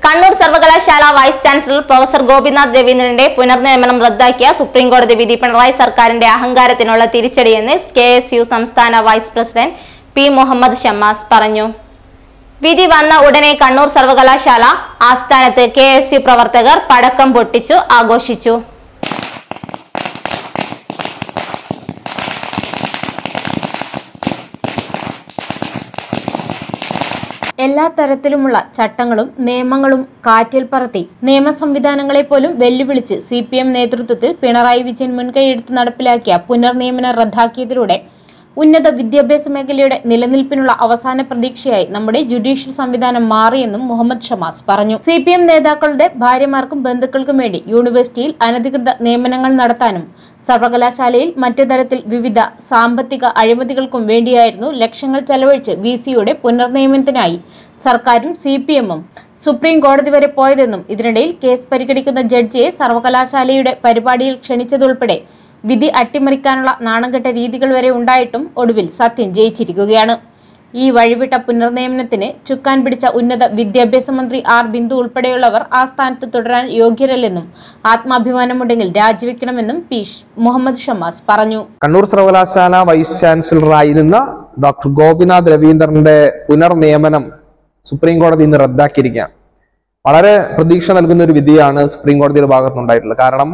കണ്ണൂർ സർവകലാശാല vice chancellor professor Gopinath രവീന്ദ്രന്റെ പുനർനിയമനം റദ്ദാക്കിയ സുപ്രീംകോടതി വിധി പിണറായി സർക്കാരിന്റെ അഹങ്കാരത്തിനുള്ള തിരിച്ചടിയെന്ന് കെ എസ് യു സംസ്ഥാന vice president P Muhammad Shammas പറഞ്ഞു വിധി വന്ന ഉടനെ കണ്ണൂർ സർവകലാശാല ആസ്ഥാനത്ത് കെ എസ് യു പ്രവർത്തകർ പടക്കം പൊട്ടിച്ചു ആഘോഷിച്ചു എല്ലാ തരത്തിലുമുള്ള ചട്ടങ്ങളും നിയമങ്ങളും കാറ്റിൽ പറത്തി നിയമ സംവിധാനങ്ങളെ പോലും വെല്ലുവിളിച്ച് സി പി എം നേതൃത്വത്തിൽ പിണറായി വിജയൻ മുൻകൈയെടുത്ത് നടപ്പിലാക്കിയ പുനർനിയമനം റദ്ദാക്കിയതിലൂടെ ഉന്നത വിദ്യാഭ്യാസ മേഖലയുടെ നിലനിൽപ്പിനുള്ള അവസാന പ്രതീക്ഷയായി നമ്മുടെ ജുഡീഷ്യൽ സംവിധാനം മാറിയെന്നും മുഹമ്മദ് ഷമാസ് പറഞ്ഞു സി പി എം നേതാക്കളുടെ ഭാര്യമാർക്കും ബന്ധുക്കൾക്കും വേണ്ടി യൂണിവേഴ്സിറ്റിയിൽ അനധികൃത നിയമനങ്ങൾ നടത്താനും സർവകലാശാലയിൽ മറ്റു തരത്തിൽ വിവിധ സാമ്പത്തിക അഴിമതികൾക്കും വേണ്ടിയായിരുന്നു ലക്ഷങ്ങൾ ചെലവഴിച്ച് വി സിയുടെ പുനർനിയമനത്തിനായി സർക്കാരും സി പി എമ്മും സുപ്രീം കോടതി വരെ പോയതെന്നും ഇതിനിടയിൽ കേസ് പരിഗണിക്കുന്ന ജഡ്ജിയെ സർവകലാശാലയുടെ പരിപാടിയിൽ ക്ഷണിച്ചതുൾപ്പെടെ വിധി അട്ടിമറിക്കാനുള്ള നാണംകെട്ട രീതികൾ വരെ ഉണ്ടായിട്ടും ഒടുവിൽ സത്യം ജയിച്ചിരിക്കുകയാണ് ഈ വഴിവിട്ട പുനർനിയമനത്തിന് ചുക്കാൻ പിടിച്ച ഉന്നത വിദ്യാഭ്യാസ മന്ത്രി ആർ ബിന്ദു ഉൾപ്പെടെയുള്ളവർ ആ സ്ഥാനത്ത് തുടരാൻ യോഗ്യരല്ലെന്നും ആത്മാഭിമാനമുണ്ടെങ്കിൽ രാജിവെക്കണമെന്നും പി ഷ് മുഹമ്മദ് ഷമാസ് പറഞ്ഞു കണ്ണൂർ സർവകലാശാല വൈസ് ചാൻസലറായിരുന്ന ഡോക്ടർ ഗോപിനാഥ് രവീന്ദ്രന്റെ പുനർനിയമനം സുപ്രീം കോടതി ഇന്ന് റദ്ദാക്കിയിരിക്കുകയാണ് വളരെ പ്രതീക്ഷ നൽകുന്ന ഒരു വിധിയാണ് സുപ്രീം കോടതിയുടെ ഭാഗത്തുനിന്നുണ്ടായിട്ടുള്ളത് കാരണം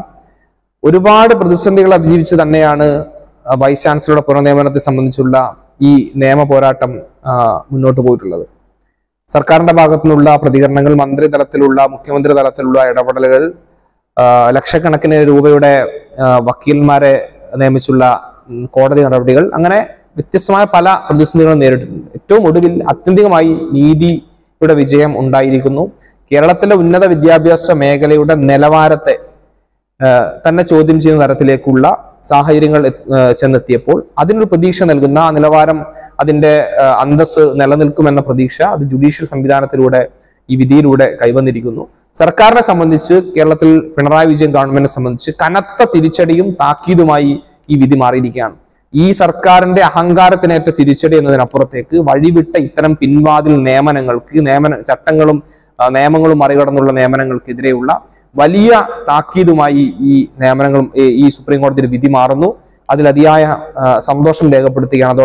ഒരുപാട് പ്രതിസന്ധികൾ അതിജീവിച്ച് തന്നെയാണ് ആ, വൈസ് ചാൻസലറുടെ പുനർനിയമനത്തെ സംബന്ധിച്ചുള്ള ഈ നിയമ പോരാട്ടം ആ, മുന്നോട്ട് പോയിട്ടുള്ളത് സർക്കാരിന്റെ ഭാഗത്തു നിന്നുള്ള പ്രതികരണങ്ങൾ മന്ത്രിതലത്തിലുള്ള മുഖ്യമന്ത്രി തലത്തിലുള്ള ഇടപെടലുകൾ ആ, ലക്ഷക്കണക്കിന് രൂപയുടെ ആ, വക്കീൽമാരെ നിയമിച്ചുള്ള ഉം, കോടതി നടപടികൾ അങ്ങനെ വ്യത്യസ്തമായ പല പ്രതിസന്ധികളും നേരിട്ടിട്ടുണ്ട് ഏറ്റവും ഒടുവിൽ ആത്യന്തികമായി നീതിയുടെ വിജയം ഉണ്ടായിരിക്കുന്നു കേരളത്തിലെ ഉന്നത വിദ്യാഭ്യാസ മേഖലയുടെ നിലവാരത്തെ ഏഹ് തന്നെ ചോദ്യം ചെയ്യുന്ന തരത്തിലേക്കുള്ള സാഹചര്യങ്ങൾ എത്ത്- ഏഹ് ചെന്നെത്തിയപ്പോൾ അതിനൊരു പ്രതീക്ഷ നൽകുന്ന ആ നിലവാരം അതിന്റെ ഏഹ് അന്തസ് നിലനിൽക്കുമെന്ന പ്രതീക്ഷ അത് ജുഡീഷ്യൽ സംവിധാനത്തിലൂടെ ഈ വിധിയിലൂടെ കൈവന്നിരിക്കുന്നു സർക്കാരിനെ സംബന്ധിച്ച് കേരളത്തിൽ പിണറായി വിജയൻ ഗവൺമെന്റിനെ സംബന്ധിച്ച് കനത്ത തിരിച്ചടിയും താക്കീതുമായി ഈ വിധി മാറിയിരിക്കുകയാണ് ഈ സർക്കാരിന്റെ അഹങ്കാരത്തിനേറ്റ തിരിച്ചടി എന്നതിനപ്പുറത്തേക്ക് വഴിവിട്ട ഇത്തരം പിൻവാതിൽ നിയമനങ്ങൾക്ക് നിയമന ചട്ടങ്ങളും ആ, നിയമങ്ങളും മറികടന്നുള്ള നിയമനങ്ങൾക്കെതിരെയുള്ള വലിയ താക്കീതുമായി ഈ നിയമനങ്ങളും ഈ- ഈ സുപ്രീം കോടതിയുടെ വിധി മാറുന്നു അതിൽ അതിയായ ആ, സന്തോഷം രേഖപ്പെടുത്തുകയാണ് അതോടൊപ്പം